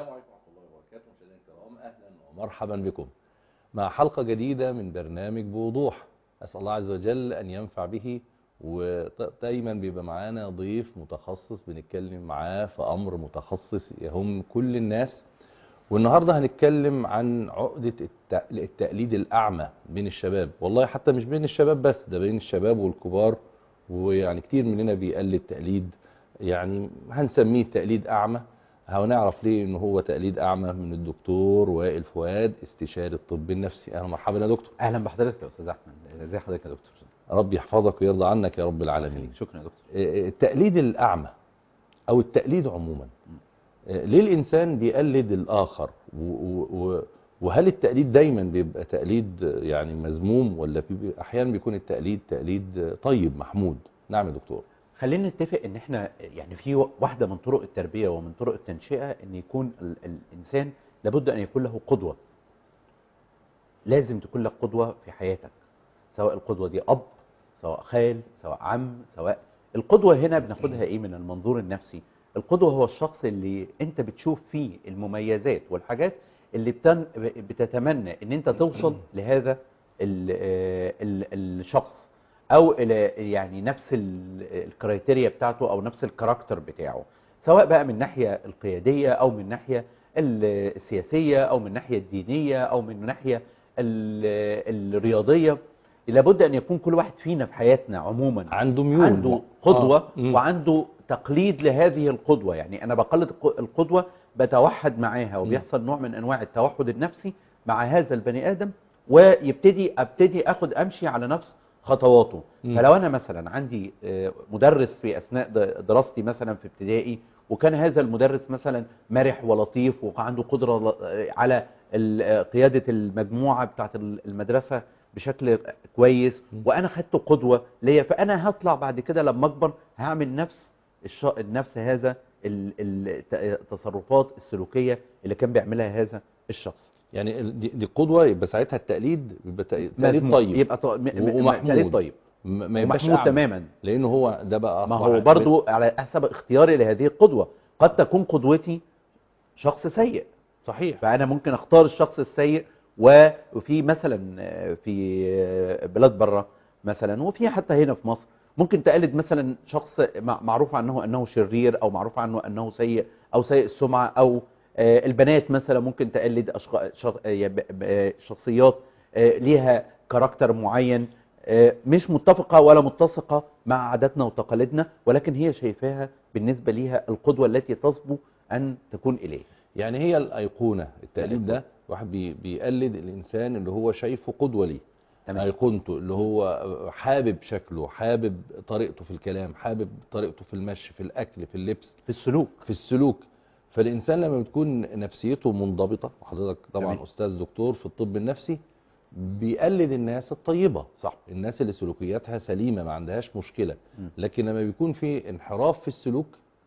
السلام عليكم ورحمة الله وبركاته مشاهدينا الكرام أهلا ومرحبا بكم مع حلقة جديدة من برنامج بوضوح أسأل الله عز وجل أن ينفع به ودايما بيبقى معانا ضيف متخصص بنتكلم معاه في أمر متخصص يهم كل الناس والنهاردة هنتكلم عن عقدة الت- التقليد الأعمى بين الشباب والله حتى مش بين الشباب بس ده بين الشباب والكبار ويعني كتير مننا بيقلد تقليد يعني هنسميه تقليد أعمى هنعرف ليه ان هو تقليد اعمى من الدكتور وائل فؤاد استشاري الطب النفسي اهلا مرحبا يا دكتور اهلا بحضرتك يا استاذ احمد ازي حضرتك يا دكتور ربي يحفظك ويرضى عنك يا رب العالمين شكرا يا دكتور آه، التقليد الاعمى او التقليد عموما آه، ليه الانسان بيقلد الاخر و- و- و- وهل التقليد دايما بيبقى تقليد آه، يعني مذموم ولا في احيانا بيكون التقليد تقليد آه، طيب محمود نعم يا دكتور خلينا نتفق ان احنا يعني في واحده من طرق التربيه ومن طرق التنشئه ان يكون ال الانسان لابد ان يكون له قدوه لازم تكون لك قدوه في حياتك سواء القدوه دي اب سواء خال سواء عم سواء القدوه هنا بناخدها ايه من المنظور النفسي القدوه هو الشخص اللي انت بتشوف فيه المميزات والحاجات اللي بتن بتتمنى ان انت توصل لهذا ال ال الشخص او الى يعني نفس ال- الكرايتيريا بتاعته او نفس الكاركتر بتاعه سواء بقى من ناحيه القياديه او من ناحيه ال- السياسيه او من ناحيه الدينيه او من ناحيه ال- الرياضيه لابد ان يكون كل واحد فينا في حياتنا عموما عنده ميول عنده قدوه آه. مم. وعنده تقليد لهذه القدوه يعني انا بقلد الق- القدوه بتوحد معاها وبيحصل نوع من انواع التوحد النفسي مع هذا البني ادم ويبتدي ابتدي اخد امشي على نفس خطواته مم. فلو انا مثلا عندي آه، مدرس في اثناء د- دراستي مثلا في ابتدائي وكان هذا المدرس مثلا مرح ولطيف وعنده قدره ل- آه، على ال- آه، قياده المجموعه بتاعه المدرسه بشكل كويس مم. وانا خدته قدوه ليا فانا هطلع بعد كده لما اكبر هعمل نفس الش... نفس هذا ال- ال- التصرفات السلوكيه اللي كان بيعملها هذا الشخص يعني ال- دي, دي قدوه يبقى ساعتها التقليد يبقى تق- تقليد مذموم. طيب يبقى ط... م... م... ومحمود. تقليد طيب م- ما يبقاش محمود أعمى. تماما لانه هو ده بقى ما أصبح هو برضو على حسب اختياري لهذه القدوة قد تكون قدوتي شخص سيء صحيح فأنا ممكن أختار الشخص السيء و- وفي مثلا في بلاد بره مثلا وفي حتى هنا في مصر ممكن تقلد مثلا شخص مع- معروف عنه أنه شرير أو معروف عنه أنه سيء أو سيء السمعة أو آه، البنات مثلا ممكن تقلد أشخ- شخ- آه، ب- ب- شخصيات آه، ليها كاركتر معين آه، مش متفقة ولا متسقة مع عاداتنا وتقاليدنا ولكن هي شايفاها بالنسبة ليها القدوة التي تصبو أن تكون إليه يعني هي الايقونه التقليد الأيقونة. ده واحد بي بيقلد الانسان اللي هو شايفه قدوه ليه تمام ايقونته اللي هو حابب شكله حابب طريقته في الكلام حابب طريقته في المشي في الاكل في اللبس في السلوك في السلوك فالانسان لما بتكون نفسيته منضبطه وحضرتك طبعا تمام. استاذ دكتور في الطب النفسي بيقلد الناس الطيبه صح الناس اللي سلوكياتها سليمه ما عندهاش مشكله م. لكن لما بيكون في انحراف في السلوك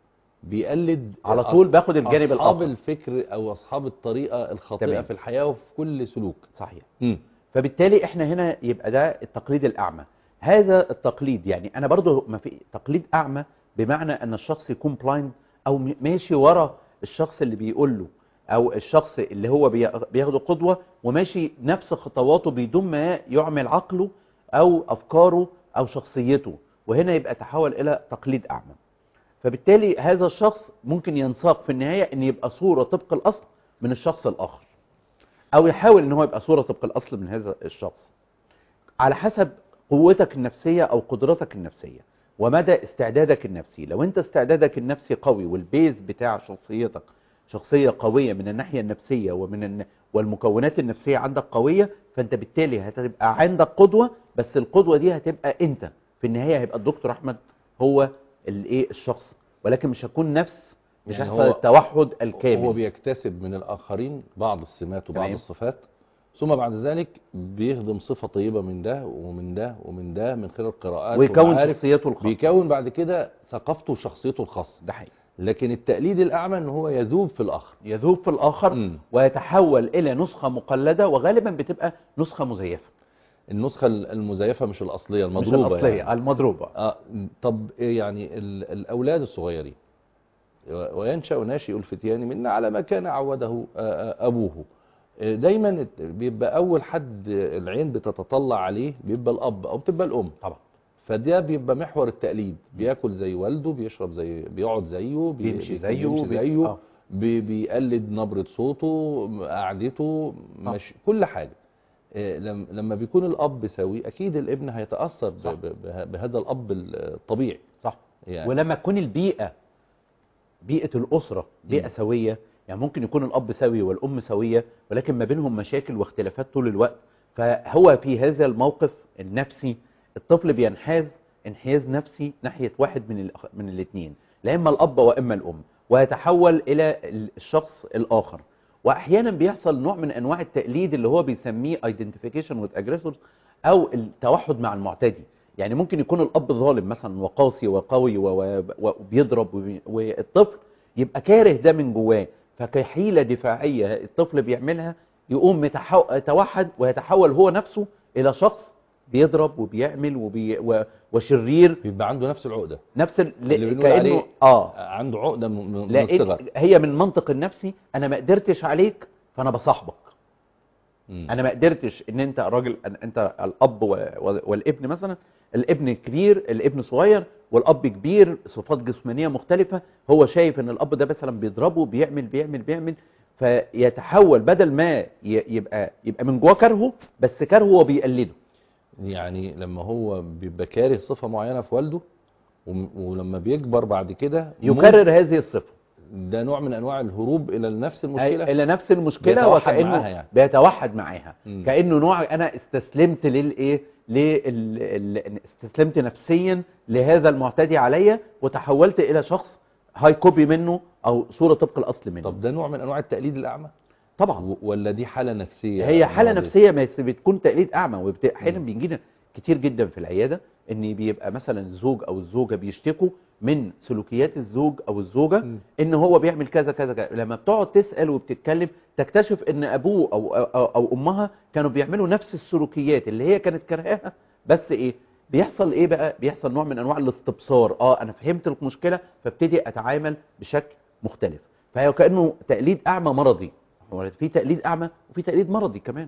بيقلد على طول أص- باخد الجانب اصحاب الآخر الفكر او اصحاب الطريقه الخاطئه تمام. في الحياه وفي كل سلوك صحيح مم. فبالتالي احنا هنا يبقى ده التقليد الأعمى هذا التقليد يعني أنا برضو ما في تقليد أعمى بمعنى أن الشخص يكون بلايند أو م- ماشي ورا الشخص اللي بيقول له أو الشخص اللي هو بي- بياخده قدوة وماشي نفس خطواته بدون ما يعمل عقله أو أفكاره أو شخصيته وهنا يبقى تحول إلى تقليد أعمى فبالتالي هذا الشخص ممكن ينساق في النهاية أن يبقى صورة طبق الأصل من الشخص الآخر أو يحاول أن هو يبقى صورة طبق الأصل من هذا الشخص على حسب قوتك النفسية أو قدرتك النفسية ومدى استعدادك النفسي لو أنت استعدادك النفسي قوي والبيز بتاع شخصيتك شخصية قوية من الناحية النفسية ومن الن... والمكونات النفسية عندك قوية فأنت بالتالي هتبقى عندك قدوة بس القدوة دي هتبقى أنت في النهاية هيبقى الدكتور أحمد هو الايه الشخص ولكن مش هكون نفس مش يعني هيحصل هو- التوحد الكامل هو بيكتسب من الآخرين بعض السمات وبعض تمام. الصفات ثم بعد ذلك بيهضم صفة طيبة من ده ومن ده ومن ده من خلال قراءات ويكون ومعارف. شخصيته الخاصة بيكون بعد كده ثقافته وشخصيته الخاصة ده حقيقي لكن التقليد الأعمى ان هو يذوب في الآخر يذوب في الآخر مم. ويتحول إلى نسخة مقلدة وغالبا بتبقى نسخة مزيفة النسخة المزيفة مش الأصلية مش المضروبة الأصلية يعني. المضروبة آه طب إيه يعني ال- الأولاد الصغيرين وينشأ ناشئ الفتيان منا على ما كان عوده آه، آه، أبوه آه، دايما بيبقى أول حد العين بتتطلع عليه بيبقى الأب أو بتبقى الأم طبعا فده بيبقى محور التقليد بياكل زي والده بيشرب زي بيقعد زيه بي- بيمشي بي- زيه بيمشي بي- زيه آه. بي بيقلد نبرة صوته قعدته مش كل حاجة آه، لم- لما بيكون الأب سوي أكيد الابن هيتأثر ب- صح. ب- به- بهذا الأب الطبيعي صح يعني ولما تكون البيئة بيئة الأسرة بيئة مم. سوية يعني ممكن يكون الأب سوي والأم سوية ولكن ما بينهم مشاكل واختلافات طول الوقت فهو في هذا الموقف النفسي الطفل بينحاز انحياز نفسي ناحية واحد من الأخ- من الاثنين لا إما الأب وإما الأم ويتحول إلى الشخص الآخر وأحيانا بيحصل نوع من أنواع التقليد اللي هو بيسميه identification with aggressors أو التوحد مع المعتدي يعني ممكن يكون الاب ظالم مثلا وقاسي وقوي و- و- وبيضرب وبي- والطفل يبقى كاره ده من جواه فكحيله دفاعيه الطفل بيعملها يقوم يتحو- يتوحد ويتحول هو نفسه الى شخص بيضرب وبيعمل وبي و- وشرير بيبقى عنده نفس العقدة نفس ال- اللي بنقول كانه عليه اه عنده عقدة من من لان الصغر هي من المنطق النفسي انا ما قدرتش عليك فانا بصاحبك مم. انا ما قدرتش ان انت راجل أن- انت الاب و- و- والابن مثلا الابن كبير الابن صغير والاب كبير صفات جسمانيه مختلفه هو شايف ان الاب ده مثلا بيضربه بيعمل بيعمل بيعمل فيتحول بدل ما ي- يبقى يبقى من جواه كرهه بس كرهه هو بيقلده يعني لما هو بيبقى كاره صفة معينة في والده وم- ولما بيكبر بعد كده يكرر هذه الصفه ممكن- ده نوع من انواع الهروب الى نفس المشكلة أي- الى نفس المشكله بيتوحد وكانه معاها يعني. بيتوحد معاها مم. كانه نوع انا استسلمت للايه لل ال- استسلمت نفسيا لهذا المعتدي عليا وتحولت الى شخص هاي كوبي منه او صوره طبق الاصل منه طب ده نوع من انواع التقليد الاعمى طبعا و- ولا دي حالة نفسية هي حاله مرضية؟ نفسيه بس بتكون تقليد اعمى وبت- احيانا مم. بيجينا كتير جدا في العياده ان بيبقى مثلا الزوج او الزوجه بيشتكوا من سلوكيات الزوج او الزوجه مم. ان هو بيعمل كذا كذا كذا لما بتقعد تسال وبتتكلم تكتشف ان ابوه او او, أو امها كانوا بيعملوا نفس السلوكيات اللي هي كانت كرهاها بس ايه بيحصل ايه بقى بيحصل نوع من انواع الاستبصار اه انا فهمت المشكله فابتدي اتعامل بشكل مختلف فهو كانه تقليد اعمى مرضي هو في تقليد اعمى وفي تقليد مرضي كمان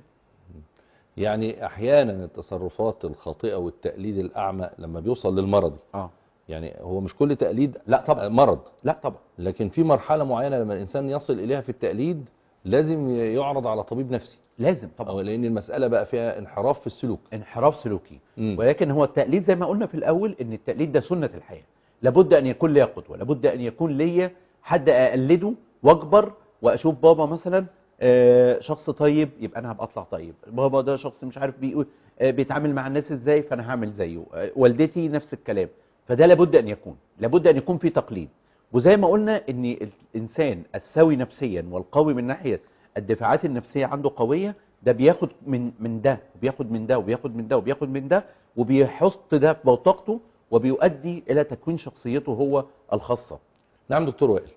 يعني احيانا التصرفات الخاطئة والتقليد الاعمى لما بيوصل للمرضي اه يعني هو مش كل تقليد لا طبعا مرض لا طبعا لكن في مرحلة معينة لما الانسان يصل اليها في التقليد لازم يعرض على طبيب نفسي لازم أو طبعا لان المسألة بقى فيها انحراف في السلوك انحراف سلوكي مم. ولكن هو التقليد زي ما قلنا في الاول ان التقليد ده سنه الحياه لابد ان يكون ليا قدوه لابد ان يكون ليا حد اقلده واكبر واشوف بابا مثلا آه، شخص طيب يبقى انا هبقى اطلع طيب بابا ده شخص مش عارف بيقول آه، بيتعامل مع الناس ازاي فانا هعمل زيه آه، والدتي نفس الكلام فده لابد ان يكون لابد ان يكون في تقليد وزي ما قلنا ان الانسان السوي نفسيا والقوي من ناحيه الدفاعات النفسيه عنده قويه ده بياخد من من ده وبياخد من ده وبياخد من ده وبياخد من ده وبيحط ده في بوتقته وبيؤدي الى تكوين شخصيته هو الخاصه نعم دكتور وائل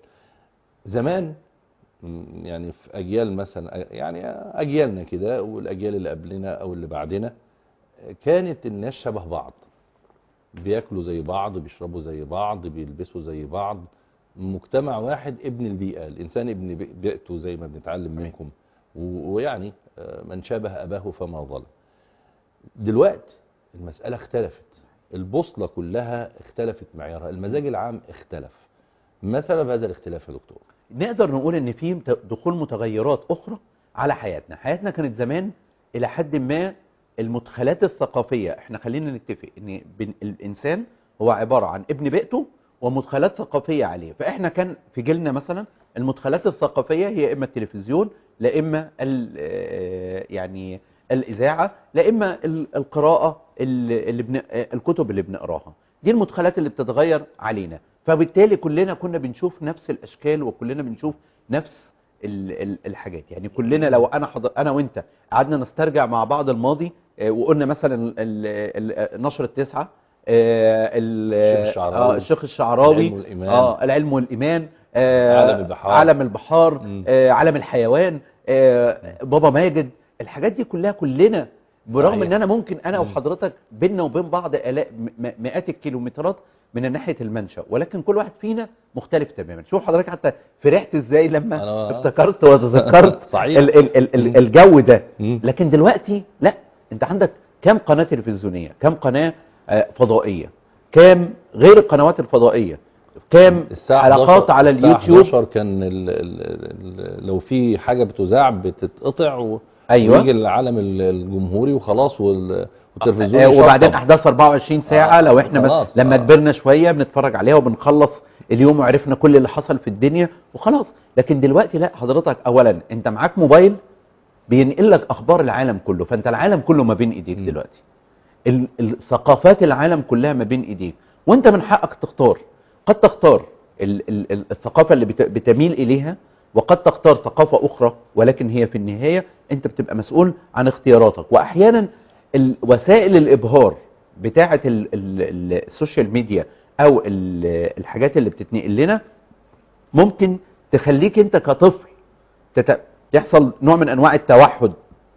زمان م، يعني في اجيال مثلا يعني اجيالنا كده والاجيال اللي قبلنا او اللي بعدنا كانت الناس شبه بعض بياكلوا زي بعض بيشربوا زي بعض بيلبسوا زي بعض مجتمع واحد ابن البيئة الإنسان ابن بي- بيئته زي ما بنتعلم تمام. منكم و- ويعني آه، من شابه أباه فما ظلم دلوقتي المسألة اختلفت البوصلة كلها اختلفت معيارها المزاج العام اختلف ما سبب هذا الاختلاف يا دكتور نقدر نقول ان في مت- دخول متغيرات اخرى على حياتنا حياتنا كانت زمان الى حد ما المدخلات الثقافيه احنا خلينا نتفق ان بن- الانسان هو عباره عن ابن بيئته ومدخلات ثقافيه عليه فاحنا كان في جيلنا مثلا المدخلات الثقافيه هي اما التلفزيون لا اما ال- آه، يعني الاذاعه لا اما ال- القراءه اللي اللي بن... آه، الكتب اللي بنقراها دي المدخلات اللي بتتغير علينا فبالتالي كلنا كنا بنشوف نفس الاشكال وكلنا بنشوف نفس ال- ال- الحاجات يعني كلنا لو انا حضر انا وانت قعدنا نسترجع مع بعض الماضي آه، وقلنا مثلا ال- ال- ال- نشر التسعه آه، ال- الشيخ الشعراوي. آه، الشيخ الشعراوي العلم والإيمان. اه العلم والايمان آه، عالم البحار. عالم البحار مم. آه، عالم الحيوان آه، بابا ماجد الحاجات دي كلها كلنا برغم صحيح. ان انا ممكن انا مم. وحضرتك بينا وبين بعض آلاف م- م- مئات الكيلومترات من ناحيه المنشا ولكن كل واحد فينا مختلف تماما شوف حضرتك حتى فرحت ازاي لما أنا- افتكرت وتذكرت صحيح. ال ال ال ال مم. الجو ده مم. لكن دلوقتي لا انت عندك كام قناه تلفزيونيه كام قناه آه، فضائيه كام غير القنوات الفضائيه كام الساعة حلقات 11 على الساعة اليوتيوب 11 كان ال ال ال لو في حاجة بتذاع بتتقطع و... أيوة. ويجي العالم ال- الجمهوري وخلاص وال... والتلفزيون آه، وبعدين يشطب. احداث 24 ساعه آه، لو احنا بس خلاص، لما آه. كبرنا شويه بنتفرج عليها وبنخلص اليوم وعرفنا كل اللي حصل في الدنيا وخلاص لكن دلوقتي لا حضرتك اولا انت معاك موبايل بينقل لك اخبار العالم كله فانت العالم كله ما بين ايديك مم. دلوقتي ال- ال- ثقافات العالم كلها ما بين ايديك وانت من حقك تختار قد تختار ال ال ال الثقافه اللي بت- بتميل اليها وقد تختار ثقافه اخرى ولكن هي في النهايه انت بتبقى مسؤول عن اختياراتك واحيانا ال- وسائل الابهار بتاعه ال ال ال السوشيال ميديا او ال- الحاجات اللي بتتنقل لنا ممكن تخليك انت كطفل تت... يحصل نوع من انواع التوحد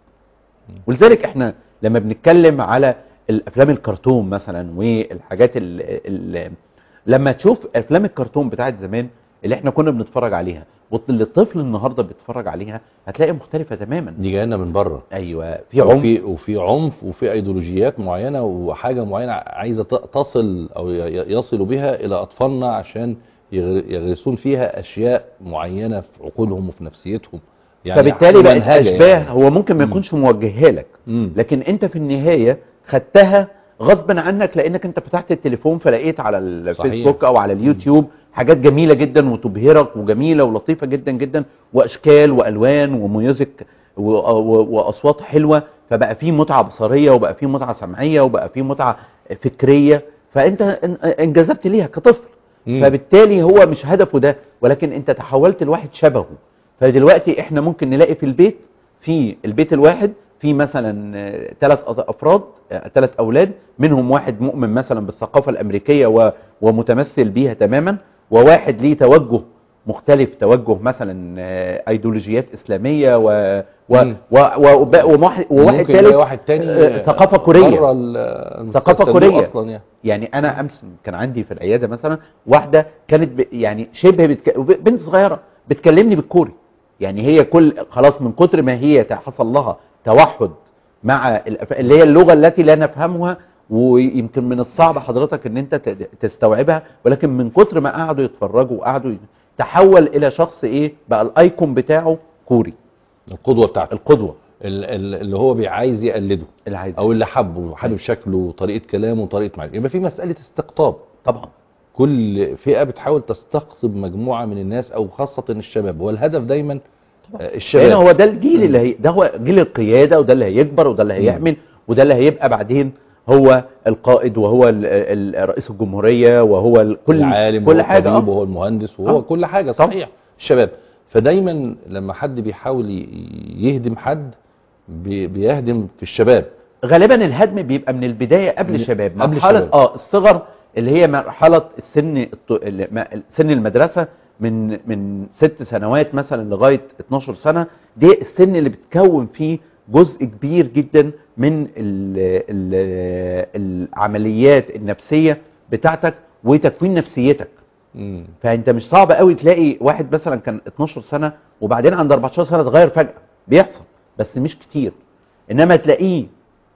ولذلك احنا لما بنتكلم على الافلام الكرتون مثلا والحاجات ال... ال... لما تشوف افلام الكرتون بتاعت زمان اللي احنا كنا بنتفرج عليها واللي الطفل النهارده بيتفرج عليها هتلاقي مختلفه تماما دي جايه لنا من بره ايوه في عنف وفي وفي عنف وفي ايديولوجيات معينه وحاجه معينه عايزه ت- تصل او ي- ي- يصلوا بها الى اطفالنا عشان يغ- يغرسون فيها اشياء معينه في عقولهم وفي نفسيتهم فبالتالي بقت منهجة اشباه يعني. هو ممكن ما مم. يكونش موجهها لك مم. لكن انت في النهايه خدتها غصبا عنك لانك انت فتحت التليفون فلقيت على الفيسبوك او على اليوتيوب حاجات جميله جدا وتبهرك وجميله ولطيفه جدا جدا واشكال والوان وميوزك و- و- واصوات حلوه فبقى في متعه بصريه وبقى في متعه سمعيه وبقى في متعه فكريه فانت ان- انجذبت ليها كطفل مم. فبالتالي هو مش هدفه ده ولكن انت تحولت لواحد شبهه فدلوقتي احنا ممكن نلاقي في البيت في البيت الواحد في مثلا ثلاث افراد ثلاث اولاد منهم واحد مؤمن مثلا بالثقافه الامريكيه و- ومتمثل بيها تماما وواحد ليه توجه مختلف توجه مثلا آه، ايديولوجيات اسلاميه و و مم. و وب- وواحد وواحد ممكن ثالث يلاقي واحد تاني آه، ثقافه كوريه بره ال- ثقافة المستثمرين كورية. اصلا يعني يعني انا امس كان عندي في العياده مثلا واحده كانت ب... يعني شبه بتك... بنت صغيره بتكلمني بالكوري يعني هي كل خلاص من كتر ما هي حصل لها توحد مع الأف- اللي هي اللغه التي لا نفهمها ويمكن من الصعب حضرتك ان انت ت- تستوعبها ولكن من كتر ما قعدوا يتفرجوا وقعدوا ي- تحول الى شخص ايه بقى الايكون بتاعه كوري القدوه بتاعته القدوه ال- ال- اللي هو بي- عايز يقلده اللي عايز او اللي حبه وحابب شكله وطريقه كلامه وطريقه معرفته يبقى في مساله استقطاب طبعا كل فئه بتحاول تستقطب مجموعه من الناس او خاصه الشباب والهدف دايما آه، هنا الشباب هو ده الجيل اللي هي ده هو جيل القياده وده اللي هيكبر وده اللي هيعمل وده اللي هيبقى بعدين هو القائد وهو ال- ال- رئيس الجمهوريه وهو ال- كل العالم كل وهو حاجه الطبيب آه. وهو المهندس وهو آه. كل حاجه طبعا. صحيح الشباب فدايما لما حد بيحاول ي- يهدم حد بي- بيهدم في الشباب غالبا الهدم بيبقى من البدايه قبل من- الشباب قبل مرحله الشباب. اه الصغر اللي هي مرحله السن الط- اللي- ما- سن المدرسه من من ست سنوات مثلا لغايه 12 سنه دي السن اللي بتكون فيه جزء كبير جدا من ال ال العمليات النفسيه بتاعتك وتكوين نفسيتك مم. فانت مش صعب قوي تلاقي واحد مثلا كان 12 سنه وبعدين عند 14 سنه اتغير فجاه بيحصل بس مش كتير انما تلاقيه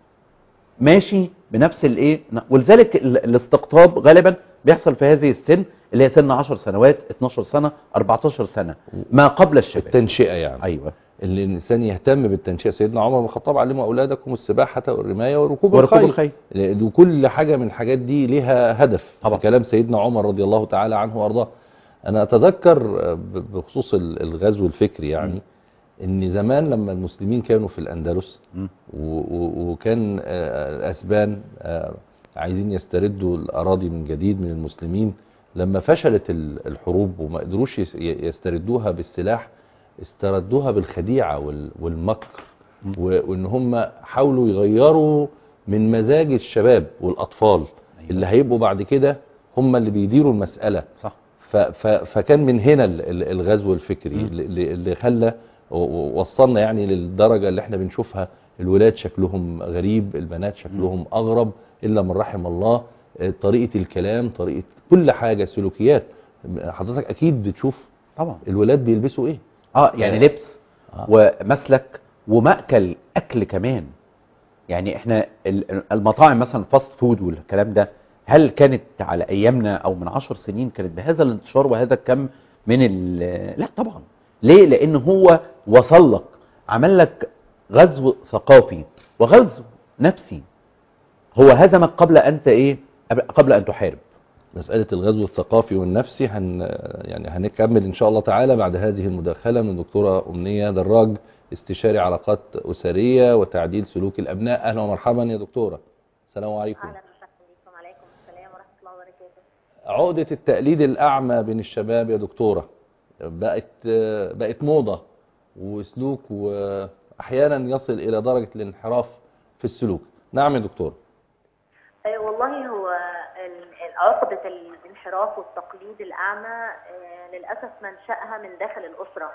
ماشي بنفس الايه ولذلك ال- الاستقطاب غالبا بيحصل في هذه السن اللي هي سن 10 سنوات 12 سنه 14 سنه ما قبل الشباب التنشئه يعني ايوه اللي الانسان يهتم بالتنشئه سيدنا عمر بن الخطاب علموا اولادكم السباحه والرمايه وركوب, وركوب الخيل الخيل وكل حاجه من الحاجات دي ليها هدف طبعا. كلام سيدنا عمر رضي الله تعالى عنه وارضاه انا اتذكر ب- بخصوص ال- الغزو الفكري يعني ان زمان لما المسلمين كانوا في الاندلس مم. و- و- وكان آه، الاسبان آه، عايزين يستردوا الاراضي من جديد من المسلمين لما فشلت ال- الحروب وما قدروش يس- ي- يستردوها بالسلاح استردوها بالخديعه وال- والمكر مم. و- وان هم حاولوا يغيروا من مزاج الشباب والاطفال أيوة. اللي هيبقوا بعد كده هم اللي بيديروا المساله صح ف ف فكان من هنا ال- ال- الغزو الفكري مم. اللي اللي خلى و- و- وصلنا يعني للدرجه اللي احنا بنشوفها الولاد شكلهم غريب البنات شكلهم اغرب الا من رحم الله آه، طريقة الكلام طريقة كل حاجة سلوكيات حضرتك اكيد بتشوف طبعا الولاد بيلبسوا ايه اه يعني آه. لبس آه. ومسلك ومأكل اكل كمان يعني احنا ال- المطاعم مثلا فاست فود والكلام ده هل كانت على ايامنا او من عشر سنين كانت بهذا الانتشار وهذا الكم من ال لا طبعا ليه لان هو وصل لك عمل لك غزو ثقافي وغزو نفسي هو هزمك قبل انت ايه قبل ان تحارب مسألة الغزو الثقافي والنفسي هن يعني هنكمل إن شاء الله تعالى بعد هذه المداخلة من الدكتورة أمنية دراج استشاري علاقات أسرية وتعديل سلوك الأبناء أهلا ومرحبا يا دكتورة السلام عليكم اهلا وسهلا بكم عليكم السلام ورحمه الله وبركاته عقدة التقليد الأعمى بين الشباب يا دكتورة بقت بقت موضة وسلوك وأحيانا يصل إلى درجة الانحراف في السلوك نعم يا دكتور آه، والله هو ال- ال- عقدة الانحراف والتقليد الأعمى آه، للأسف منشأها من داخل الأسرة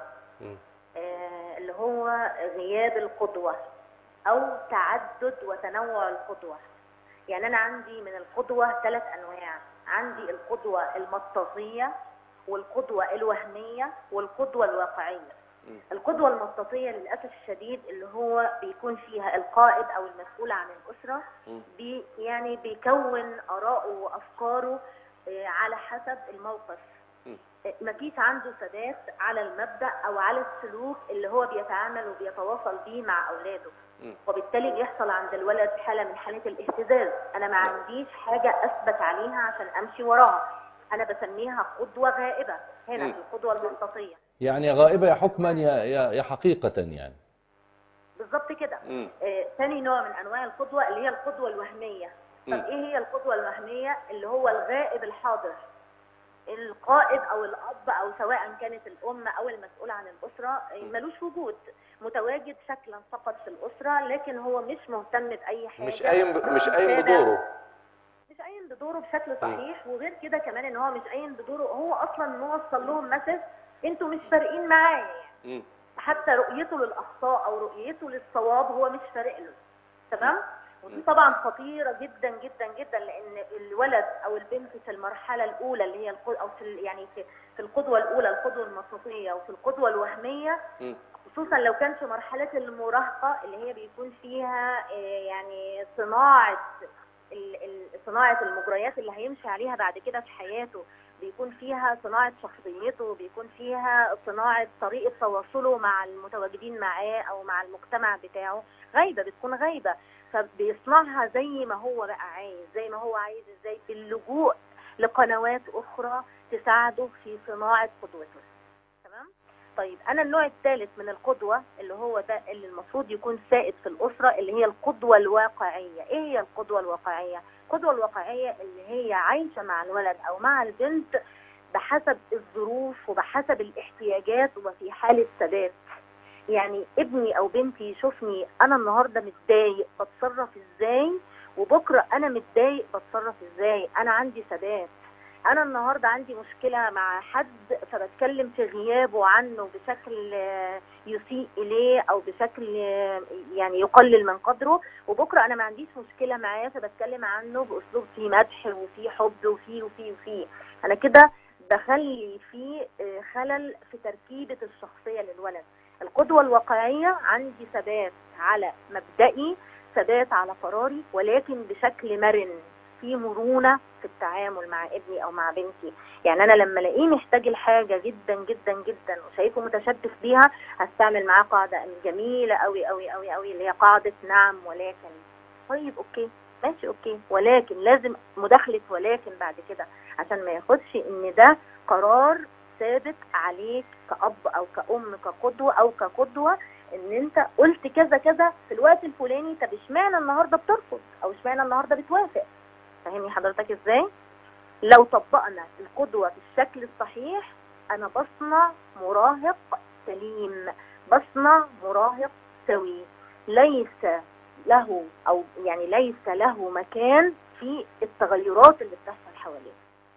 آه، اللي هو غياب القدوة أو تعدد وتنوع القدوة يعني أنا عندي من القدوة ثلاث أنواع عندي القدوة المطاطية والقدوة الوهمية والقدوة الواقعية القدوة المطاطية للأسف الشديد اللي هو بيكون فيها القائد أو المسؤول عن الأسرة بي يعني بيكون آراءه وأفكاره آه، على حسب الموقف آه، مفيش عنده ثبات على المبدأ أو على السلوك اللي هو بيتعامل وبيتواصل بيه مع أولاده وبالتالي بيحصل عند الولد حالة من حالة الاهتزاز أنا ما عنديش حاجة أثبت عليها عشان أمشي وراها أنا بسميها قدوة غائبة هنا في القدوة المطاطية يعني غائبة يا حكما يا, يا, يا حقيقة يعني بالظبط كده آه، ثاني نوع من انواع القدوه اللي هي القدوه الوهميه طب ايه هي القدوه الوهميه اللي هو الغائب الحاضر القائد او الاب او سواء كانت الام او المسؤول عن الاسره آه، ملوش وجود متواجد شكلا فقط في الاسره لكن هو مش مهتم باي حاجه مش قايم ب... مش قايم تابع- بدوره مش قايم بدوره بشكل صحيح وغير كده كمان ان هو مش قايم بدوره هو اصلا موصل لهم مسج انتوا مش فارقين معايا يعني حتى رؤيته للاخطاء او رؤيته للصواب هو مش فارق له تمام ودي طبعا خطيره جدا جدا جدا لان الولد او البنت في المرحله الاولى اللي هي القد... او في ال- يعني في, في القدوه الاولى القدوه المطلوبيه وفي القدوه الوهميه خصوصا لو كان في مرحله المراهقه اللي هي بيكون فيها آه، يعني صناعه ال- ال- صناعه المجريات اللي هيمشي عليها بعد كده في حياته بيكون فيها صناعة شخصيته بيكون فيها صناعة طريقة تواصله مع المتواجدين معاه أو مع المجتمع بتاعه غايبة بتكون غايبة فبيصنعها زي ما هو بقى عايز زي ما هو عايز ازاي باللجوء لقنوات أخرى تساعده في صناعة قدوته تمام طيب أنا النوع الثالث من القدوة اللي هو ده اللي المفروض يكون سائد في الأسرة اللي هي القدوة الواقعية إيه هي القدوة الواقعية؟ القدوة الواقعية اللي هي عايشة مع الولد أو مع البنت بحسب الظروف وبحسب الاحتياجات وفي حالة ثبات يعني ابني أو بنتي يشوفني أنا النهاردة متضايق بتصرف إزاي وبكرة أنا متضايق بتصرف إزاي أنا عندي ثبات أنا النهاردة عندي مشكلة مع حد فبتكلم في غيابه عنه بشكل آه، يسيء إليه أو بشكل آه، يعني يقلل من قدره وبكره انا ما عنديش مشكله معاه فبتكلم عنه باسلوب فيه مدح وفيه حب وفيه وفيه وفيه انا كده بخلي فيه آه، خلل في تركيبه الشخصيه للولد القدوه الواقعيه عندي ثبات على مبدئي ثبات على قراري ولكن بشكل مرن في مرونه في التعامل مع ابني او مع بنتي يعني انا لما الاقيه محتاج الحاجه جدا جدا جدا وشايفه متشبث بيها هستعمل معاه قاعده جميله قوي قوي قوي قوي اللي هي قاعده نعم ولكن طيب اوكي ماشي اوكي ولكن لازم مداخله ولكن بعد كده عشان ما ياخدش ان ده قرار ثابت عليك كأب او كأم كقدوة او كقدوة ان انت قلت كذا كذا في الوقت الفلاني طب اشمعنى النهارده بترفض او اشمعنى النهارده بتوافق فاهمني حضرتك ازاي لو طبقنا القدوة بالشكل الصحيح انا بصنع مراهق سليم بصنع مراهق سوي ليس له او يعني ليس له مكان في التغيرات اللي بتحصل حواليه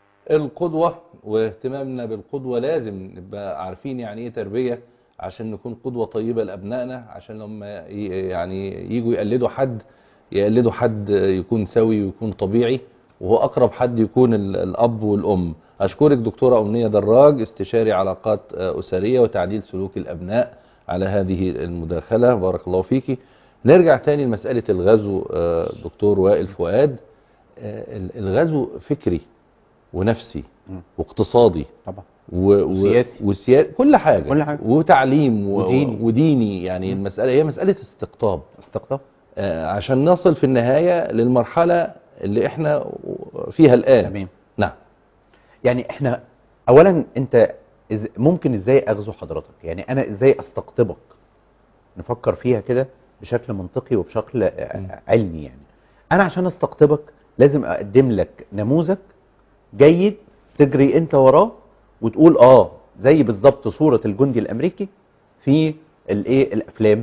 القدوة واهتمامنا بالقدوة لازم نبقى عارفين يعني ايه تربية عشان نكون قدوة طيبة لأبنائنا عشان لما ي- يعني يجوا يقلدوا حد يقلدوا حد يكون سوي ويكون طبيعي وهو اقرب حد يكون ال- الاب والام اشكرك دكتوره امنيه دراج استشاري علاقات آه، اسريه وتعديل سلوك الابناء على هذه المداخله بارك الله فيكي نرجع تاني لمساله الغزو آه، دكتور وائل فؤاد آه، ال- الغزو فكري ونفسي مم. واقتصادي طبعا و... و... وسياسي. وسيا... كل حاجة كل حاجة. وتعليم و... وديني. وديني يعني مم. المسألة هي مسألة استقطاب استقطاب آه عشان نصل في النهاية للمرحلة اللي احنا فيها الآن تمام نعم يعني احنا اولا انت إز ممكن ازاي اغزو حضرتك يعني انا ازاي استقطبك نفكر فيها كده بشكل منطقي وبشكل آه، مم. علمي يعني انا عشان استقطبك لازم اقدم لك نموذج جيد تجري انت وراه وتقول اه زي بالظبط صورة الجندي الامريكي في الايه الافلام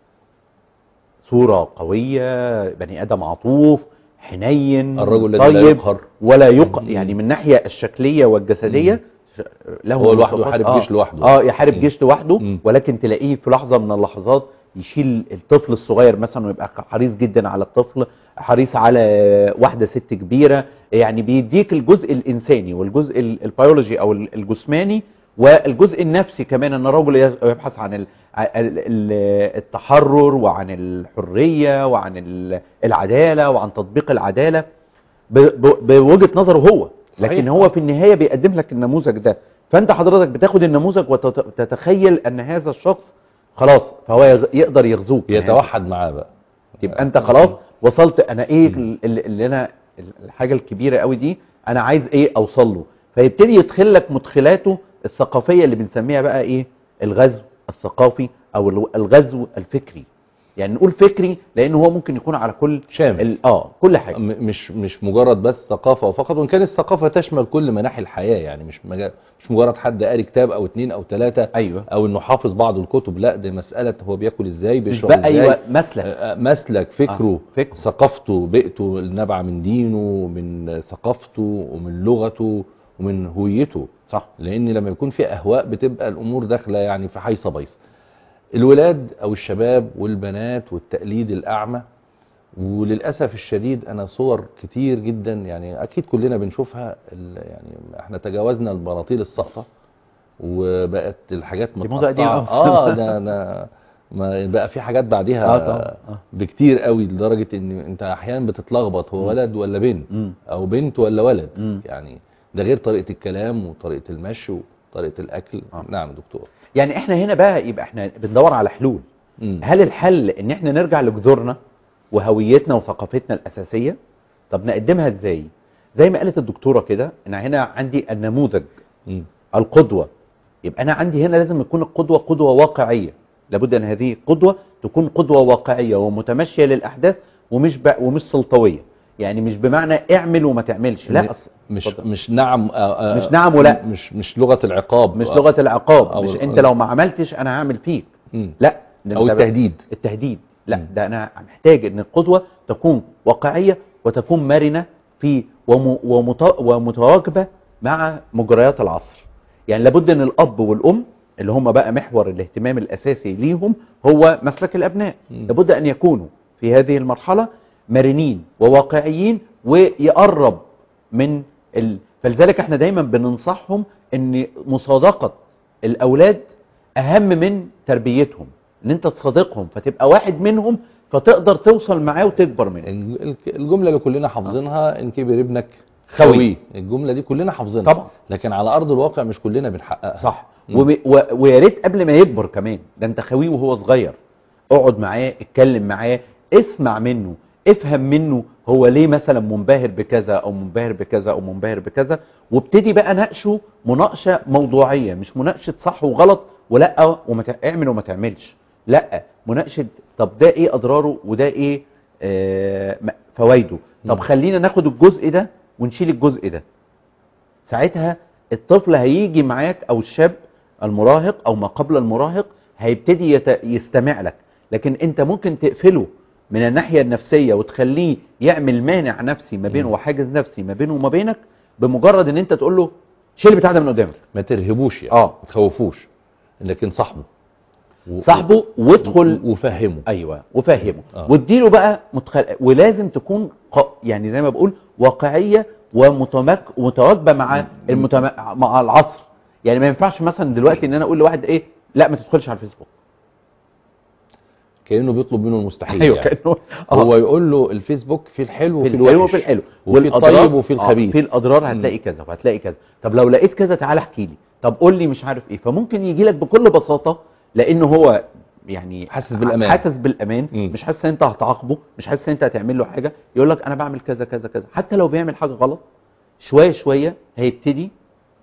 صورة قوية بني ادم عطوف حنين الرجل الذي لا طيب يقهر ولا يق... مم. يعني من الناحيه الشكليه والجسديه مم. ش- له هو لوحده مواصفات- يحارب آه. جيش لوحده. اه يحارب مم. جيش لوحده مم. ولكن تلاقيه في لحظه من اللحظات يشيل الطفل الصغير مثلا ويبقى حريص جدا على الطفل حريص على واحده ست كبيره يعني بيديك الجزء الانساني والجزء ال- البيولوجي او ال- الجسماني والجزء النفسي كمان ان الرجل يز- يبحث عن ال- ال- ال- التحرر وعن الحريه وعن ال- العداله وعن تطبيق العداله ب- ب- بوجهه نظره هو لكن صحيح. هو في النهايه بيقدم لك النموذج ده فانت حضرتك بتاخد النموذج وتتخيل ان هذا الشخص خلاص فهو يز- يقدر يغزوك يتوحد معاه بقى يبقى انت خلاص وصلت انا ايه ال- ال- اللي انا ال- الحاجه الكبيره قوي دي انا عايز ايه اوصل له فيبتدي يدخل لك مدخلاته الثقافيه اللي بنسميها بقى ايه الغزو الثقافي او ال- الغزو الفكري يعني نقول فكري لان هو ممكن يكون على كل شامل. ال- اه كل حاجه م- مش مش مجرد بس ثقافة فقط وان كانت الثقافة تشمل كل مناحي الحياة يعني مش مجا... مش مجرد حد قاري كتاب او اتنين او تلاتة ايوه او انه حافظ بعض الكتب لا دي مسألة هو بياكل ازاي مش بيشرب بقى ازاي ايوه مسلك آه، مسلك فكره آه، فكره. ثقافته بيئته النابعة من دينه من ثقافته ومن لغته ومن هويته صح لان لما يكون في اهواء بتبقى الامور داخله يعني في حيصه بيصه الولاد او الشباب والبنات والتقليد الاعمى وللاسف الشديد انا صور كتير جدا يعني اكيد كلنا بنشوفها ال- يعني احنا تجاوزنا البناطيل الساقطه وبقت الحاجات دي موضة قديمة متقطعه أوي. اه ده ده ما بقى في حاجات بعديها آه طبعا. آه. بكتير قوي لدرجه ان انت احيانا بتتلخبط هو مم. ولد ولا بنت مم. او بنت ولا ولد مم. يعني ده غير طريقه الكلام وطريقه المشي وطريقه الاكل آه. نعم يا دكتور يعني احنا هنا بقى يبقى احنا بندور على حلول مم. هل الحل ان احنا نرجع لجذورنا وهويتنا وثقافتنا الاساسيه طب نقدمها ازاي زي ما قالت الدكتوره كده انا هنا عندي النموذج مم. القدوه يبقى انا عندي هنا لازم يكون القدوه قدوه واقعيه لابد ان هذه القدوه تكون قدوه واقعيه ومتمشيه للاحداث ومش ب... ومش سلطويه يعني مش بمعنى اعمل وما تعملش لا م- أص- مش اتفضل. مش نعم آه، آه، مش نعم ولا. مش مش لغه العقاب مش آه. لغه العقاب أو مش ال- انت لو ما عملتش انا هعمل فيك مم. لا ده او أنت بقى- التهديد التهديد لا مم. ده انا محتاج ان القدوه تكون واقعيه وتكون مرنه في وم ومت ومتواكبه مع مجريات العصر يعني لابد ان الاب والام اللي هم بقى محور الاهتمام الاساسي ليهم هو مسلك الابناء مم. لابد ان يكونوا في هذه المرحله مرنين وواقعيين ويقرب من ال... فلذلك احنا دايما بننصحهم ان مصادقه الاولاد اهم من تربيتهم ان انت تصادقهم فتبقى واحد منهم فتقدر توصل معاه وتكبر منه الج- الك- الجمله اللي كلنا حافظينها ان كبر ابنك خوي. خوي الجمله دي كلنا حافظينها طبعا. لكن على ارض الواقع مش كلنا بنحققها صح مم. وب- و- ويا ريت قبل ما يكبر كمان ده انت خويه وهو صغير اقعد معاه اتكلم معاه اسمع منه افهم منه هو ليه مثلا منبهر بكذا او منبهر بكذا او منبهر بكذا وابتدي بقى ناقشه مناقشه موضوعيه مش مناقشه صح وغلط ولا وما تع- اعمل وما تعملش لا مناقشه طب ده ايه اضراره وده ايه آه م- فوائده طب مم. خلينا ناخد الجزء ده ونشيل الجزء ده ساعتها الطفل هيجي معاك او الشاب المراهق او ما قبل المراهق هيبتدي يت... يستمع لك لكن انت ممكن تقفله من الناحية النفسية وتخليه يعمل مانع نفسي ما بينه مم. وحاجز نفسي ما بينه وما بينك بمجرد ان انت تقول له شيل البتاع ده من قدامك ما ترهبوش يعني آه. ما تخوفوش لكن صاحبه و- صاحبه وادخل وفهمه ايوه وفهمه آه. واديله بقى متخل... ولازم تكون ق... يعني زي ما بقول واقعيه ومتمك... ومتواكبه مع المتم... مع العصر يعني ما ينفعش مثلا دلوقتي ان انا اقول لواحد ايه لا ما تدخلش على الفيسبوك كانه بيطلب منه المستحيل ايوه يعني. كانه هو يقول له الفيسبوك فيه الحلو في وفي الحلو الوحش وفي الحلو وفي الطيب وفي الخبيث آه في الاضرار هتلاقي كذا وهتلاقي كذا طب لو لقيت كذا تعالى احكي لي طب قول لي مش عارف ايه فممكن يجي لك بكل بساطه لانه هو يعني حاسس بالأمان. حاسس بالامان مم. مش حاسس ان انت هتعاقبه مش حاسس ان انت هتعمل له حاجه يقول لك انا بعمل كذا كذا كذا حتى لو بيعمل حاجه غلط شويه شويه هيبتدي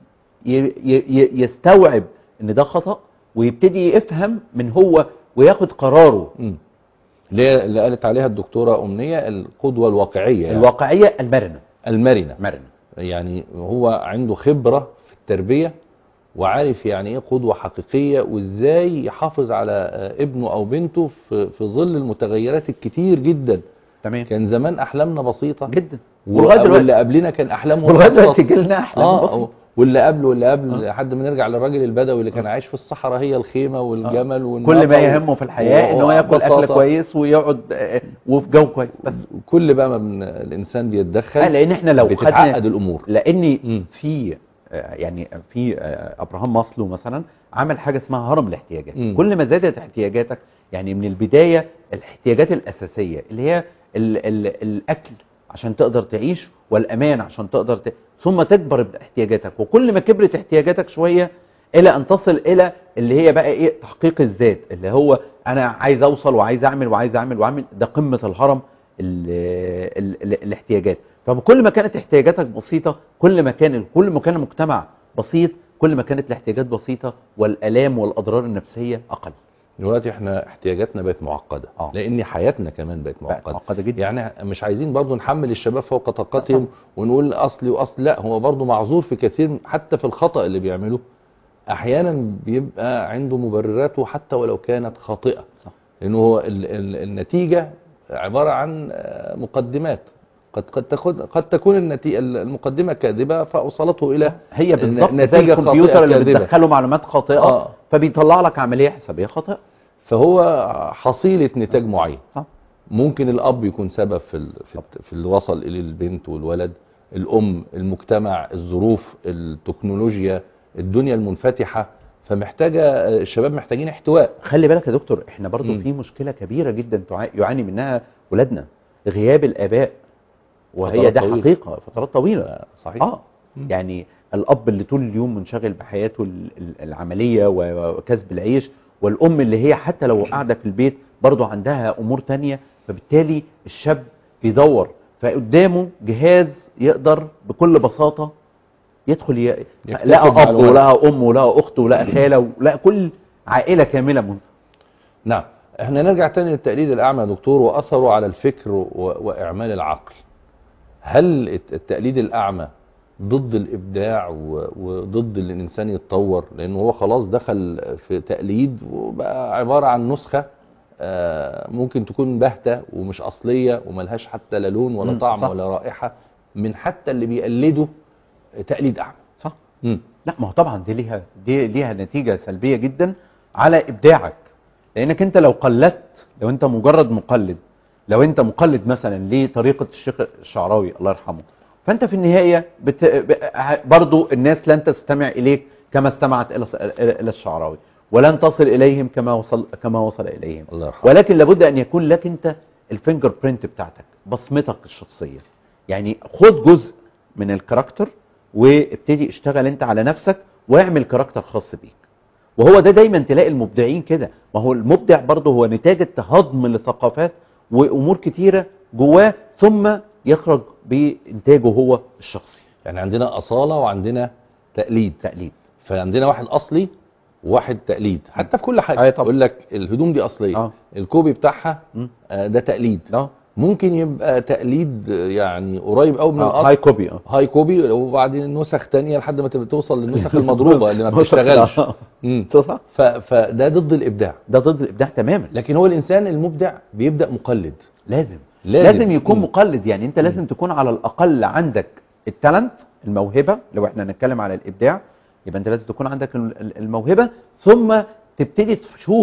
ي- ي- ي- يستوعب ان ده خطا ويبتدي يفهم من هو وياخد قراره مم. اللي هي- اللي قالت عليها الدكتورة أمنية القدوة الواقعية يعني. الواقعيه المرنه المرنة مرنه يعني هو عنده خبرة في التربية وعارف يعني ايه قدوة حقيقية وازاي يحافظ على آه، ابنه او بنته في في ظل المتغيرات الكتير جدا تمام كان زمان احلامنا بسيطة جدا و- ولغايه دلوقتي واللي قبلنا كان احلامهم ولغايه أبسط. دلوقتي جيلنا احلام اه بسيطة. واللي قبله واللي قبل آه. لحد ما نرجع للراجل البدوي اللي كان عايش في الصحراء هي الخيمة والجمل والناقة كل ما و- يهمه في الحياه ان هو ياكل اكل وبساطة. كويس ويقعد آه، وفي جو كويس بس كل بقى ما من الانسان آه، بيتدخل لان احنا لو بتتعقد خدنا الامور لان مم. في آه، يعني في آه، ابراهام ماسلو مثلا عمل حاجه اسمها هرم الاحتياجات مم. كل ما زادت احتياجاتك يعني من البدايه الاحتياجات الاساسيه اللي هي ال ال الاكل عشان تقدر تعيش والامان عشان تقدر ت... ثم تكبر احتياجاتك وكل ما كبرت احتياجاتك شويه الى ان تصل الى اللي هي بقى ايه تحقيق الذات اللي هو انا عايز اوصل وعايز اعمل وعايز اعمل واعمل ده قمه الهرم ال ال ال الاحتياجات فكل ما كانت احتياجاتك بسيطه كل ما كان كل ما كان المجتمع بسيط كل ما كانت الاحتياجات بسيطه والالام والاضرار النفسيه اقل دلوقتي احنا احتياجاتنا بقت معقده آه. لان حياتنا كمان بقت بقت معقده معقده جدا يعني مش عايزين برضو نحمل الشباب فوق طاقتهم ونقول اصلي واصل لا هو برضو معذور في كثير حتى في الخطا اللي بيعمله احيانا بيبقى عنده مبرراته حتى ولو كانت خاطئه صح. لانه هو ال ال النتيجه عباره عن آه، مقدمات قد قد تكون قد تكون النتيجه المقدمه كاذبه فاوصلته الى هي بالظبط زي نتيجة الكمبيوتر خاطئة اللي كاذبة. بتدخله معلومات خاطئه آه. فبيطلع لك عمليه حسابيه خاطئه فهو حصيله نتاج معين صح ممكن الاب يكون سبب في ال- في, الت- في اللي وصل اليه البنت والولد الام المجتمع الظروف التكنولوجيا الدنيا المنفتحه فمحتاجه الشباب محتاجين احتواء خلي بالك يا دكتور احنا برضو مم. في مشكله كبيره جدا تع- يعاني منها ولادنا غياب الاباء وهي فترات ده طويلة. حقيقه فترات طويله صحيح اه مم. يعني الاب اللي طول اليوم منشغل بحياته ال- ال- العمليه و- وكسب العيش والام اللي هي حتى لو قاعده في البيت برضو عندها امور تانية فبالتالي الشاب بيدور فقدامه جهاز يقدر بكل بساطه يدخل ي... يكتسب لقى اب معلومات. ولقى ام ولقى اخت ولقى خاله ولقى كل عائله كامله من... نعم احنا نرجع تاني للتقليد الاعمى يا دكتور واثره على الفكر و... واعمال العقل هل الت- التقليد الاعمى ضد الابداع و... وضد ان الانسان يتطور لانه هو خلاص دخل في تقليد وبقى عباره عن نسخه آه، ممكن تكون باهته ومش اصليه وملهاش حتى لا لون ولا مم، طعم صح. ولا رائحه من حتى اللي بيقلده تقليد اعمى صح مم. لا ما هو طبعا دي ليها دي ليها نتيجه سلبيه جدا على ابداعك لانك انت لو قلدت لو انت مجرد مقلد لو انت مقلد مثلا لطريقه الشيخ الشعراوي الله يرحمه فانت في النهايه بت... ب- برضو الناس لن تستمع اليك كما استمعت الى الى الشعراوي ولن تصل اليهم كما وصل كما وصل اليهم الله يرحمه ولكن لابد ان يكون لك انت الفينجر برينت بتاعتك بصمتك الشخصيه يعني خد جزء من الكاركتر وابتدي اشتغل انت على نفسك واعمل كاركتر خاص بيك وهو ده دايما تلاقي المبدعين كده ما هو المبدع برضه هو نتاج هضم لثقافات وامور كتيره جواه ثم يخرج بانتاجه هو الشخصي يعني عندنا اصاله وعندنا تقليد تقليد فعندنا واحد اصلي وواحد تقليد حتى في كل حاجه أي طبعا. يقول لك الهدوم دي اصليه اه الكوبي بتاعها مم. آه، ده تقليد اه ممكن يبقى تقليد آه، يعني قريب قوي من آه، الاصل هاي كوبي اه هاي كوبي وبعدين نسخ تانية لحد ما تبقى توصل للنسخ المضروبه اللي ما نسخ- بتشتغلش آه. مم. صح ف- فده ضد الابداع ده ضد الابداع تماما لكن هو الانسان المبدع بيبدا مقلد لازم لازم. لازم, لازم يكون مم. مقلد يعني انت لازم تكون على الاقل عندك التالنت الموهبه لو احنا هنتكلم على الابداع يبقى انت لازم تكون عندك ال- ال- الموهبه ثم تبتدي تشوف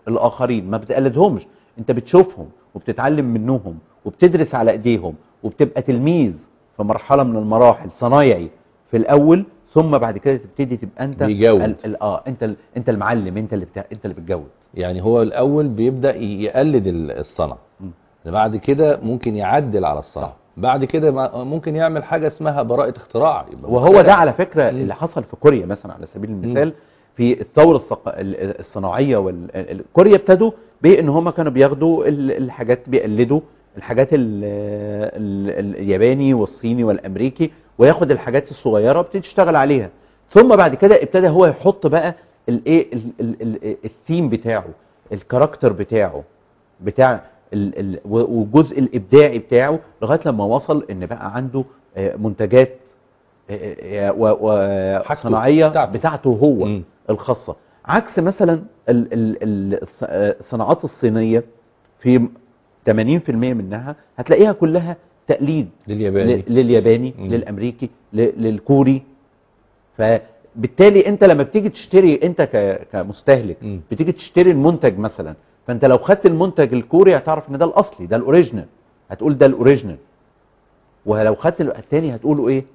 الاخرين ما بتقلدهمش انت بتشوفهم وبتتعلم منهم وبتدرس على ايديهم وبتبقى تلميذ في مرحله من المراحل صنايعي في الاول ثم بعد كده تبتدي تبقى انت بيجود. ال- ال- اه انت ال- انت المعلم انت اللي بتاع انت اللي بتجود يعني هو الاول بيبدا ي- يقلد ال- الصنعه مم. بعد كده ممكن يعدل على الصنعه بعد كده ما- ممكن يعمل حاجه اسمها براءه اختراع يبقى وهو مخترع. ده على فكره مم. اللي حصل في كوريا مثلا على سبيل المثال في الثوره الثق- ال- الصناعيه والكوريا ابتدوا بان هم كانوا بياخدوا ال- الحاجات بيقلدوا الحاجات ال ال الياباني والصيني والامريكي وياخد الحاجات الصغيره وابتدي يشتغل عليها ثم بعد كده ابتدى هو يحط بقى الايه ال- ال- ال- الثيم بتاعه الكاركتر بتاعه بتاع ال ال والجزء الابداعي بتاعه لغايه لما وصل ان بقى عنده آه، منتجات آه، آه، حاجته وصناعيه بتاعته. بتاعته هو مم. الخاصه عكس مثلا ال- ال- ال- الص- آه، الصناعات الصينيه في 80% منها هتلاقيها كلها تقليد للياباني ل- للياباني مم. للامريكي ل- للكوري فبالتالي انت لما بتيجي تشتري انت ك- كمستهلك مم. بتيجي تشتري المنتج مثلا فانت لو خدت المنتج الكوري هتعرف ان ده الاصلي ده الاوريجينال هتقول ده الاوريجينال ولو خدت التاني هتقوله ايه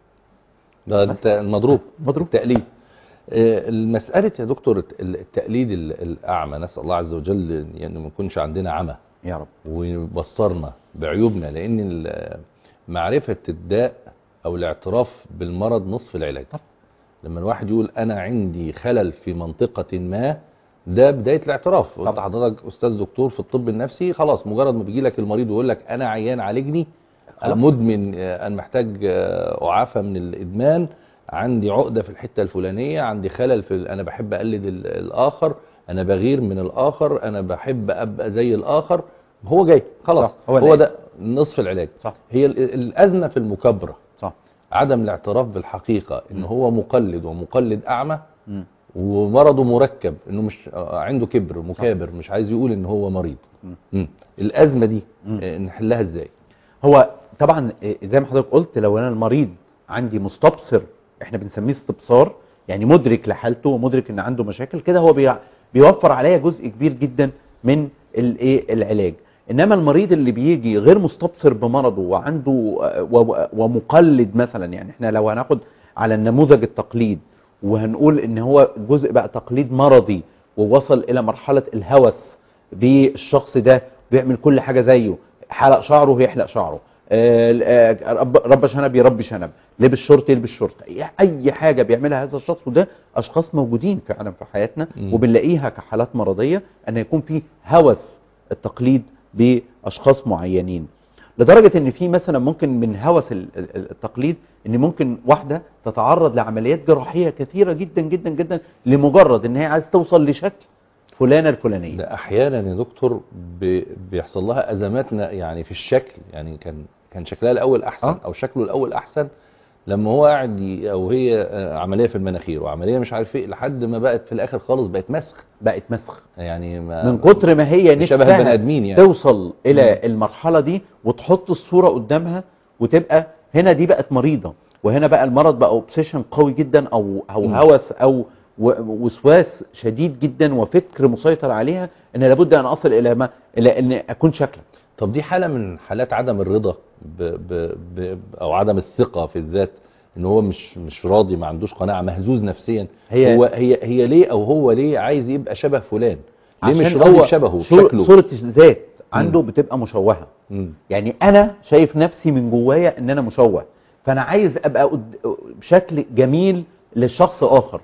ده الت- المضروب مضروب. التقليد آه، المسألة يا دكتور الت- التقليد ال- الأعمى نسأل الله عز وجل يعني ما يكونش عندنا عمى يا رب ويبصرنا بعيوبنا لأن ال- معرفة الداء أو الاعتراف بالمرض نصف العلاج لما الواحد يقول أنا عندي خلل في منطقة ما ده بداية الاعتراف وانت طبعا. حضرتك أستاذ دكتور في الطب النفسي خلاص مجرد ما بيجي لك المريض ويقول لك أنا عيان عالجني خلاص. مدمن آه، أنا محتاج آه، أعافى من الإدمان عندي عقدة في الحتة الفلانية عندي خلل في ال- أنا بحب أقلد ال- الآخر أنا بغير من الآخر أنا بحب أبقى زي الآخر هو جاي خلاص صح، هو هو, العلاج. ده نصف العلاج صح هي ال- الأزمة في المكابرة صح عدم الاعتراف بالحقيقة إن مم. هو مقلد ومقلد أعمى مم. ومرضه مركب إنه مش آه، عنده كبر مكابر مش عايز يقول إن هو مريض مم. مم. الأزمة دي مم. آه، نحلها إزاي؟ هو طبعا إيه، زي ما حضرتك قلت لو انا المريض عندي مستبصر احنا بنسميه استبصار يعني مدرك لحالته ومدرك ان عنده مشاكل كده هو بي- بيوفر عليا جزء كبير جدا من الايه العلاج انما المريض اللي بيجي غير مستبصر بمرضه وعنده آه، و- ومقلد مثلا يعني احنا لو هناخد على النموذج التقليد وهنقول ان هو جزء بقى تقليد مرضي ووصل الى مرحله الهوس بالشخص ده بيعمل كل حاجه زيه حلق شعره يحلق شعره آه، آه، رب رب شنب يربي شنب لبس شورت يلبس شورت أي- اي حاجه بيعملها هذا الشخص وده اشخاص موجودين فعلا في حياتنا مم. وبنلاقيها كحالات مرضيه ان يكون في هوس التقليد باشخاص معينين لدرجه ان في مثلا ممكن من هوس ال- ال- التقليد ان ممكن واحده تتعرض لعمليات جراحيه كثيره جدا جدا جدا لمجرد ان هي عايزه توصل لشكل فلانه الفلانيه ده احيانا يا دكتور بي- بيحصل لها ازمات ن- يعني في الشكل يعني كان كان شكلها الاول احسن آه. او شكله الاول احسن لما هو قاعد ي- او هي آه، عمليه في المناخير وعمليه مش عارف ايه لحد ما بقت في الاخر خالص بقت مسخ بقت مسخ يعني ما من كتر ما هي شبه نفسها البني ادمين يعني توصل الى المرحله دي وتحط الصوره قدامها وتبقى هنا دي بقت مريضه وهنا بقى المرض بقى اوبسيشن قوي جدا او او مم. هوس او و- وسواس شديد جدا وفكر مسيطر عليها ان لابد ان اصل الى ما الى ان اكون شكلا طب دي حاله من حالات عدم الرضا ب ب ب او عدم الثقه في الذات ان هو مش مش راضي ما عندوش قناعه مهزوز نفسيا هي- هو هي هي ليه او هو ليه عايز يبقى شبه فلان ليه مش عشان راضي هو بشبهه صور- شكله صوره الذات عنده بتبقى مشوهه مم. يعني انا شايف نفسي من جوايا ان انا مشوه فانا عايز ابقى قد- بشكل جميل لشخص اخر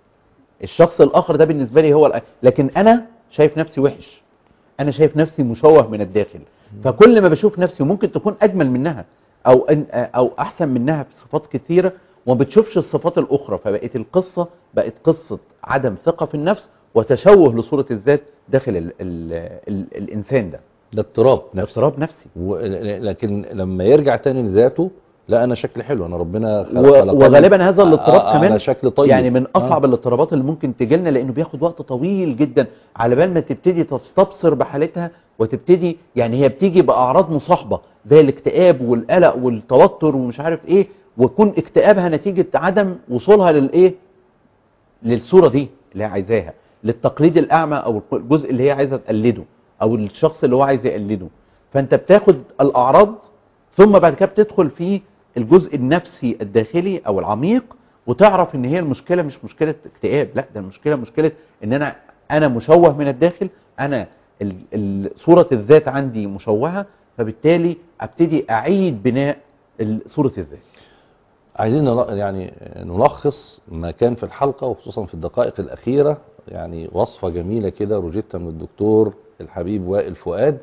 الشخص الاخر ده بالنسبه لي هو الأ- لكن انا شايف نفسي وحش انا شايف نفسي مشوه من الداخل فكل ما بشوف نفسي ممكن تكون اجمل منها او أن- او احسن منها في صفات كثيره وما بتشوفش الصفات الاخرى فبقت القصه بقت قصه عدم ثقه في النفس وتشوه لصوره الذات داخل ال ال ال الانسان ده ده اضطراب نفسي اضطراب نفسي و... لكن لما يرجع تاني لذاته لا انا شكلي حلو انا ربنا خلق و- خلقني وغالبا هذا الاضطراب ع- كمان على شكل طيب يعني من اصعب آه. الاضطرابات اللي ممكن تجي لنا لانه بياخد وقت طويل جدا على بال ما تبتدي تستبصر بحالتها وتبتدي يعني هي بتيجي باعراض مصاحبه زي الاكتئاب والقلق والتوتر ومش عارف ايه ويكون اكتئابها نتيجه عدم وصولها للايه للصوره دي اللي هي عايزاها للتقليد الاعمى او الجزء اللي هي عايزه تقلده او الشخص اللي هو عايز يقلده فانت بتاخد الاعراض ثم بعد كده بتدخل في الجزء النفسي الداخلي او العميق وتعرف ان هي المشكله مش مشكله اكتئاب لا ده المشكله مشكله ان انا انا مشوه من الداخل انا ال- ال- صوره الذات عندي مشوهه فبالتالي ابتدي اعيد بناء ال- صوره الذات عايزين نل- يعني نلخص ما كان في الحلقة وخصوصا في الدقائق الأخيرة يعني وصفة جميلة كده روجيتا من الدكتور الحبيب وائل فؤاد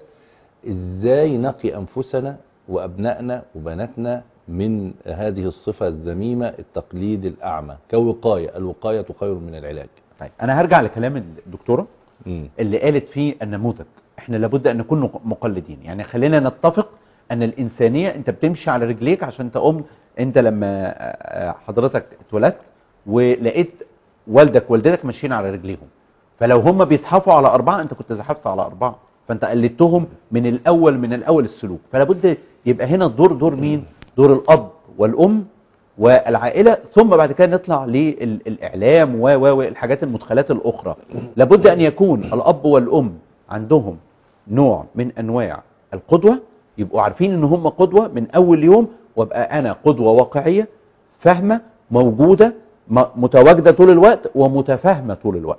ازاي نقي أنفسنا وأبنائنا وبناتنا من هذه الصفة الذميمة التقليد الأعمى كوقاية الوقاية خير من العلاج طيب انا هرجع لكلام الدكتوره مم. اللي قالت فيه النموذج احنا لابد ان نكون مقلدين يعني خلينا نتفق ان الانسانيه انت بتمشي على رجليك عشان تقوم انت لما آه، حضرتك اتولدت ولقيت والدك والدتك ماشيين على رجليهم فلو هم بيزحفوا على اربعه انت كنت زحفت على اربعه فانت قلدتهم من الاول من الاول السلوك فلا بد يبقى هنا الدور دور مين دور الاب والام والعائله ثم بعد كده نطلع للاعلام و و والحاجات المدخلات الاخرى لابد ان يكون الاب والام عندهم نوع من انواع القدوه يبقوا عارفين ان هم قدوه من اول يوم وابقى انا قدوه واقعيه فاهمه موجوده م- متواجده طول الوقت ومتفاهمه طول الوقت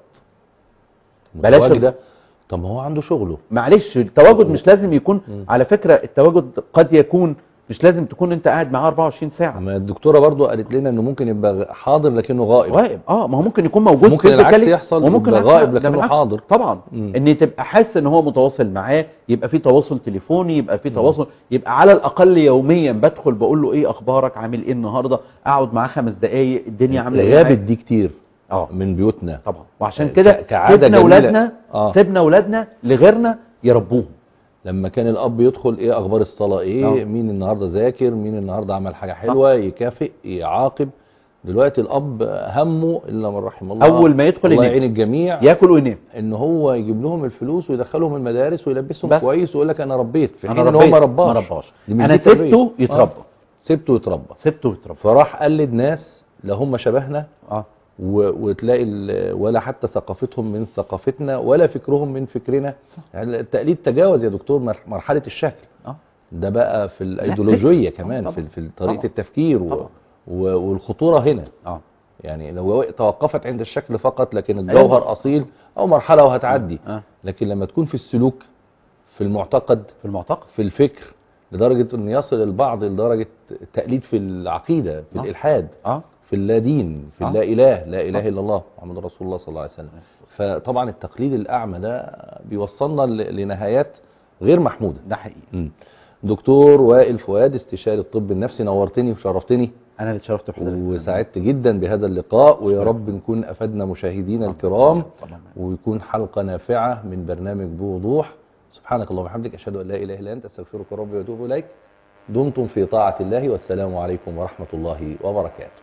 بلاش متواجدة طب ما هو عنده شغله معلش التواجد مش لازم يكون مم. على فكره التواجد قد يكون مش لازم تكون انت قاعد معاه 24 ساعه ما الدكتورة برضو قالت لنا انه ممكن يبقى حاضر لكنه غائب غائب اه ما هو ممكن يكون موجود ممكن العكس physically يحصل وممكن يبقى العكس- غائب ده لكنه بالعكس. حاضر. طبعا مم. ان تبقى حاسس ان هو متواصل معاه يبقى في تواصل تليفوني يبقى في تواصل يبقى على الاقل يوميا بدخل بقول له ايه اخبارك عامل ايه النهارده اقعد معاه خمس دقائق الدنيا عامله ايه غابت معاك؟ دي كتير اه من بيوتنا طبعا وعشان ك- كده كعادة سيبنا جميلة. اولادنا آه. سيبنا اولادنا لغيرنا يربوهم لما كان الاب يدخل ايه اخبار الصلاه ايه آه. مين النهارده ذاكر مين النهارده عمل حاجه حلوه يكافئ يعاقب دلوقتي الاب همه الا من رحم الله أول ما يدخل الله ينام. يعين الجميع ياكل وينام ان هو يجيب لهم الفلوس ويدخلهم المدارس ويلبسهم بس. كويس ويقول لك انا ربيت في حين انا ان هو ربيت ما رباش ما رباش دي مش انا دي التربية. سبته يتربى آه. سبته يتربى سبته يتربى فراح قلد ناس لا هم شبهنا اه و- وتلاقي ال- ولا حتى ثقافتهم من ثقافتنا ولا فكرهم من فكرنا يعني التقليد تجاوز يا دكتور مر- مرحله الشكل اه ده بقى في الايديولوجيه كمان طبعا. في في طريقه طبعا. التفكير و طبعا. و والخطوره هنا اه يعني لو توقفت عند الشكل فقط لكن الجوهر اصيل او مرحله وهتعدي اه لكن لما تكون في السلوك في المعتقد في المعتقد في الفكر لدرجه ان يصل البعض لدرجه تقليد في العقيده في آه. الالحاد اه في اللا دين في آه. اللا اله لا اله آه. الا الله محمد رسول الله صلى الله عليه وسلم فطبعا التقليد الاعمى ده بيوصلنا ل- لنهايات غير محموده ده حقيقي مم. دكتور وائل فؤاد استشاري الطب النفسي نورتني وشرفتني انا اللي اتشرفت بحضرتك وسعدت جدا بهذا اللقاء ويا رب نكون افدنا مشاهدينا الكرام طبعا. ويكون حلقه نافعه من برنامج بوضوح سبحانك اللهم وبحمدك اشهد ان لا اله الا انت استغفرك ربي واتوب اليك دمتم في طاعه الله والسلام عليكم ورحمه الله وبركاته